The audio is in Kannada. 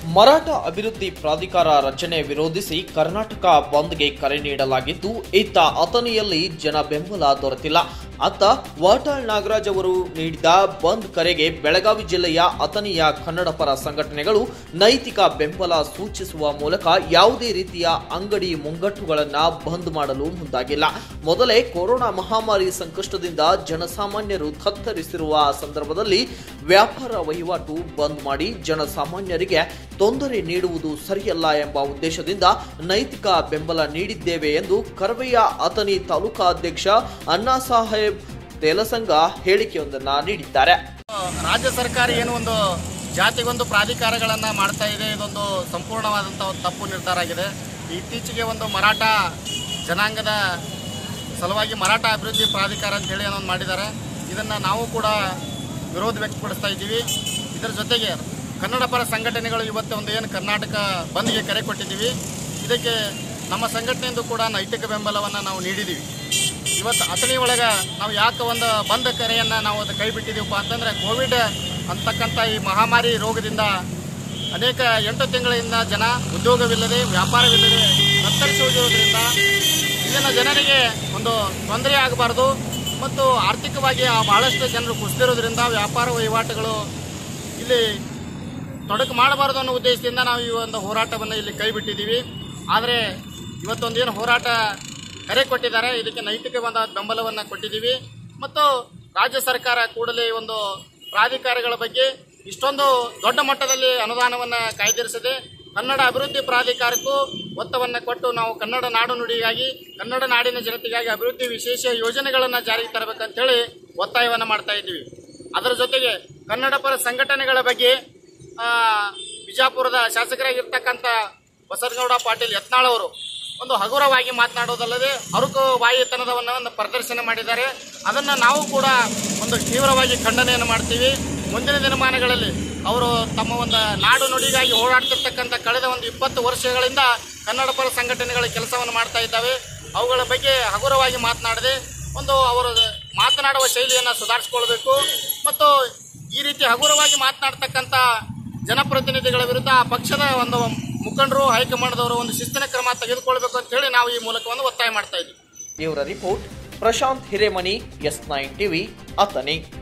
ಮರಾಠ ಅಭಿವೃದ್ಧಿ ಪ್ರಾಧಿಕಾರ ರಚನೆ ವಿರೋಧಿಸಿ ಕರ್ನಾಟಕ ಬಂದ್ಗೆ ಕರೆ ನೀಡಲಾಗಿದ್ದು ಇತ್ತ ಅಥಣಿಯಲ್ಲಿ ಜನ ಬೆಂಬಲ ದೊರೆತಿಲ್ಲ ಅತ್ತ ವಾಟಾಳ್ ನಾಗರಾಜ್ ಅವರು ನೀಡಿದ ಬಂದ್ ಕರೆಗೆ ಬೆಳಗಾವಿ ಜಿಲ್ಲೆಯ ಅಥಣಿಯ ಕನ್ನಡ ಪರ ಸಂಘಟನೆಗಳು ನೈತಿಕ ಬೆಂಬಲ ಸೂಚಿಸುವ ಮೂಲಕ ಯಾವುದೇ ರೀತಿಯ ಅಂಗಡಿ ಮುಂಗಟ್ಟುಗಳನ್ನ ಬಂದ್ ಮಾಡಲು ಮುಂದಾಗಿಲ್ಲ ಮೊದಲೇ ಕೊರೋನಾ ಮಹಾಮಾರಿ ಸಂಕಷ್ಟದಿಂದ ಜನಸಾಮಾನ್ಯರು ತತ್ತರಿಸಿರುವ ಸಂದರ್ಭದಲ್ಲಿ ವ್ಯಾಪಾರ ವಹಿವಾಟು ಬಂದ್ ಮಾಡಿ ಜನಸಾಮಾನ್ಯರಿಗೆ ತೊಂದರೆ ನೀಡುವುದು ಸರಿಯಲ್ಲ ಎಂಬ ಉದ್ದೇಶದಿಂದ ನೈತಿಕ ಬೆಂಬಲ ನೀಡಿದ್ದೇವೆ ಎಂದು ಕರವೆಯ ಅಥಣಿ ತಾಲೂಕಾಧ್ಯಕ್ಷ ಅಣ್ಣಾ ಸಾಹೇಬ್ ತೇಲಸಂಗ ಹೇಳಿಕೆಯೊಂದನ್ನು ನೀಡಿದ್ದಾರೆ ರಾಜ್ಯ ಸರ್ಕಾರ ಏನು ಒಂದು ಜಾತಿಗೊಂದು ಪ್ರಾಧಿಕಾರಗಳನ್ನು ಮಾಡ್ತಾ ಇದೆ ಇದೊಂದು ಸಂಪೂರ್ಣವಾದಂಥ ಒಂದು ತಪ್ಪು ನಿರ್ಧಾರ ಆಗಿದೆ ಇತ್ತೀಚೆಗೆ ಒಂದು ಮರಾಠ ಜನಾಂಗದ ಸಲುವಾಗಿ ಮರಾಠ ಅಭಿವೃದ್ಧಿ ಪ್ರಾಧಿಕಾರ ಅಂತ ಹೇಳಿ ಏನೊಂದು ಮಾಡಿದ್ದಾರೆ ಇದನ್ನು ನಾವು ಕೂಡ ವಿರೋಧ ವ್ಯಕ್ತಪಡಿಸ್ತಾ ಇದ್ದೀವಿ ಇದರ ಜೊತೆಗೆ ಕನ್ನಡ ಪರ ಸಂಘಟನೆಗಳು ಇವತ್ತು ಒಂದು ಏನು ಕರ್ನಾಟಕ ಬಂದ್ಗೆ ಕರೆ ಕೊಟ್ಟಿದ್ದೀವಿ ಇದಕ್ಕೆ ನಮ್ಮ ಸಂಘಟನೆಯಿಂದ ಕೂಡ ನೈತಿಕ ಬೆಂಬಲವನ್ನು ನಾವು ನೀಡಿದ್ದೀವಿ ಇವತ್ತು ಅಥಣಿ ಒಳಗೆ ನಾವು ಯಾಕೆ ಒಂದು ಬಂದ ಕರೆಯನ್ನು ನಾವು ಅದು ಕೈ ಬಿಟ್ಟಿದ್ದೀವಪ್ಪ ಅಂತಂದ್ರೆ ಕೋವಿಡ್ ಅಂತಕ್ಕಂಥ ಈ ಮಹಾಮಾರಿ ರೋಗದಿಂದ ಅನೇಕ ಎಂಟು ತಿಂಗಳಿಂದ ಜನ ಉದ್ಯೋಗವಿಲ್ಲದೆ ವ್ಯಾಪಾರವಿಲ್ಲದೆ ತತ್ತರಿಸಿ ಹೋಗಿರೋದ್ರಿಂದ ಇಲ್ಲಿನ ಜನರಿಗೆ ಒಂದು ತೊಂದರೆ ಆಗಬಾರ್ದು ಮತ್ತು ಆರ್ಥಿಕವಾಗಿ ಆ ಬಹಳಷ್ಟು ಜನರು ಕುಸಿದಿರೋದ್ರಿಂದ ವ್ಯಾಪಾರ ವಹಿವಾಟುಗಳು ಇಲ್ಲಿ ತೊಡಕು ಮಾಡಬಾರದು ಅನ್ನೋ ಉದ್ದೇಶದಿಂದ ನಾವು ಈ ಒಂದು ಹೋರಾಟವನ್ನು ಇಲ್ಲಿ ಕೈ ಬಿಟ್ಟಿದ್ದೀವಿ ಆದರೆ ಇವತ್ತೊಂದು ಏನು ಹೋರಾಟ ಕರೆ ಕೊಟ್ಟಿದ್ದಾರೆ ಇದಕ್ಕೆ ನೈತಿಕವಾದ ಬೆಂಬಲವನ್ನು ಕೊಟ್ಟಿದ್ದೀವಿ ಮತ್ತು ರಾಜ್ಯ ಸರ್ಕಾರ ಕೂಡಲೇ ಈ ಒಂದು ಪ್ರಾಧಿಕಾರಗಳ ಬಗ್ಗೆ ಇಷ್ಟೊಂದು ದೊಡ್ಡ ಮಟ್ಟದಲ್ಲಿ ಅನುದಾನವನ್ನು ಕಾಯ್ದಿರಿಸಿದೆ ಕನ್ನಡ ಅಭಿವೃದ್ಧಿ ಪ್ರಾಧಿಕಾರಕ್ಕೂ ಒತ್ತವನ್ನು ಕೊಟ್ಟು ನಾವು ಕನ್ನಡ ನಾಡು ನುಡಿಗಾಗಿ ಕನ್ನಡ ನಾಡಿನ ಜನತೆಗಾಗಿ ಅಭಿವೃದ್ಧಿ ವಿಶೇಷ ಯೋಜನೆಗಳನ್ನು ಜಾರಿಗೆ ತರಬೇಕಂತೇಳಿ ಒತ್ತಾಯವನ್ನು ಮಾಡ್ತಾ ಇದ್ದೀವಿ ಅದರ ಜೊತೆಗೆ ಕನ್ನಡ ಪರ ಸಂಘಟನೆಗಳ ಬಗ್ಗೆ ಆ, ಬಿಜಾಪುರದ ಶಾಸಕರಾಗಿರ್ತಕ್ಕಂಥ ಬಸವನಗೌಡ ಪಾಟೀಲ್ ಯತ್ನಾಳ್ ಅವರು ಒಂದು ಹಗುರವಾಗಿ ಮಾತನಾಡೋದಲ್ಲದೆ ಹರುಕು ಬಾಯಿತನದವನ್ನು ಒಂದು ಪ್ರದರ್ಶನ ಮಾಡಿದ್ದಾರೆ ಅದನ್ನು ನಾವು ಕೂಡ ಒಂದು ತೀವ್ರವಾಗಿ ಖಂಡನೆಯನ್ನು ಮಾಡ್ತೀವಿ ಮುಂದಿನ ದಿನಮಾನಗಳಲ್ಲಿ ಅವರು ತಮ್ಮ ಒಂದು ನಾಡು ನುಡಿಗಾಗಿ ಹೋರಾಡ್ತಿರ್ತಕ್ಕಂಥ ಕಳೆದ ಒಂದು ಇಪ್ಪತ್ತು ವರ್ಷಗಳಿಂದ ಕನ್ನಡ ಪರ ಸಂಘಟನೆಗಳ ಕೆಲಸವನ್ನು ಮಾಡ್ತಾ ಇದ್ದಾವೆ ಅವುಗಳ ಬಗ್ಗೆ ಹಗುರವಾಗಿ ಮಾತನಾಡದೆ ಒಂದು ಅವರು ಮಾತನಾಡುವ ಶೈಲಿಯನ್ನು ಸುಧಾರಿಸಿಕೊಳ್ಬೇಕು ಮತ್ತು ಈ ರೀತಿ ಹಗುರವಾಗಿ ಮಾತನಾಡ್ತಕ್ಕಂಥ ಜನಪ್ರತಿನಿಧಿಗಳ ವಿರುದ್ಧ ಆ ಪಕ್ಷದ ಒಂದು ಮುಖಂಡರು ಹೈಕಮಾಂಡ್ದವರು ಒಂದು ಶಿಸ್ತಿನ ಕ್ರಮ ತೆಗೆದುಕೊಳ್ಬೇಕು ಅಂತ ಹೇಳಿ ನಾವು ಈ ಮೂಲಕ ಒಂದು ಒತ್ತಾಯ ಮಾಡ್ತಾ ಇದ್ದೀವಿ ಇವರ report Prashant Hiremani S nine TV Athani